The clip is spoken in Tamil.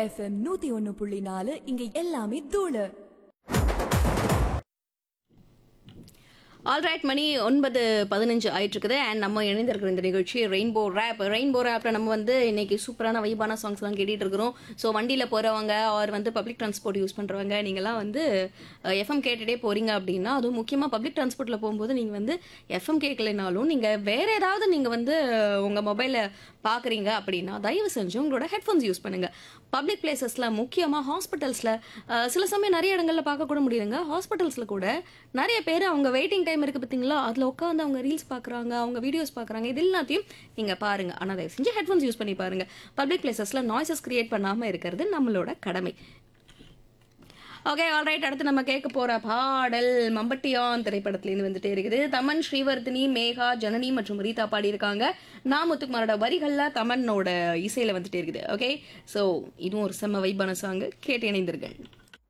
எஃப்எம் நூத்தி ஒன்னு புள்ளி நாலு இங்க எல்லாமே தூளு ஆல்ரைட் மணி ஒன்பது பதினஞ்சு ஆயிட்டு இருக்குது அண்ட் நம்ம இணைந்திருக்கிற இந்த நிகழ்ச்சி ரெயின்போ ரேப் ரெயின்போ ரேப்ல நம்ம வந்து இன்னைக்கு சூப்பரான வைபான சாங்ஸ்லாம் கேட்டுட்டு இருக்கிறோம் ஸோ வண்டியில் போறவங்க ஆர் வந்து பப்ளிக் டிரான்ஸ்போர்ட் யூஸ் பண்றவங்க நீங்களாம் வந்து எஃப்எம் கேட்டுட்டே போறீங்க அப்படின்னா அதுவும் முக்கியமாக பப்ளிக் டிரான்ஸ்போர்ட்ல போகும்போது நீங்க வந்து எஃப்எம் கேட்கலைனாலும் நீங்க வேற ஏதாவது நீங்க வந்து உங்க மொபைலை பார்க்குறீங்க அப்படின்னா தயவு செஞ்சு உங்களோட ஹெட்ஃபோன்ஸ் யூஸ் பண்ணுங்க பப்ளிக் பிளேசஸ்ல முக்கியமாக ஹாஸ்பிட்டல்ஸ்ல சில சமயம் நிறைய இடங்கள்ல பார்க்க கூட முடியுதுங்க ஹாஸ்பிட்டல்ஸ்ல கூட நிறைய பேர் அவங்க வெயிட்டிங் டைம் இருக்கு பார்த்தீங்களா அதில் உட்காந்து அவங்க ரீல்ஸ் பார்க்குறாங்க அவங்க வீடியோஸ் பார்க்குறாங்க இது எல்லாத்தையும் நீங்கள் பாருங்க ஆனால் தயவு செஞ்சு ஹெட்ஃபோன்ஸ் யூஸ் பண்ணி பாருங்க பப்ளிக் பிளேசஸ்ல நாய்ஸஸ் கிரியேட் பண்ணாமல் இருக்கிறது நம்மளோட கடமை ஓகே ஆல்ரைட் அடுத்து நம்ம கேட்க போற பாடல் மம்பட்டியான் திரைப்படத்துலேருந்து வந்துட்டே இருக்குது தமன் ஸ்ரீவர்தினி மேகா ஜனனி மற்றும் ரீதா பாடியிருக்காங்க நான் முத்துக்குமாரோட வரிகள்ல தமனோட இசையில வந்துட்டே இருக்குது ஓகே ஸோ இதுவும் ஒரு செம்ம வைப்பான சாங் கேட்டு இணைந்திருக்கேன்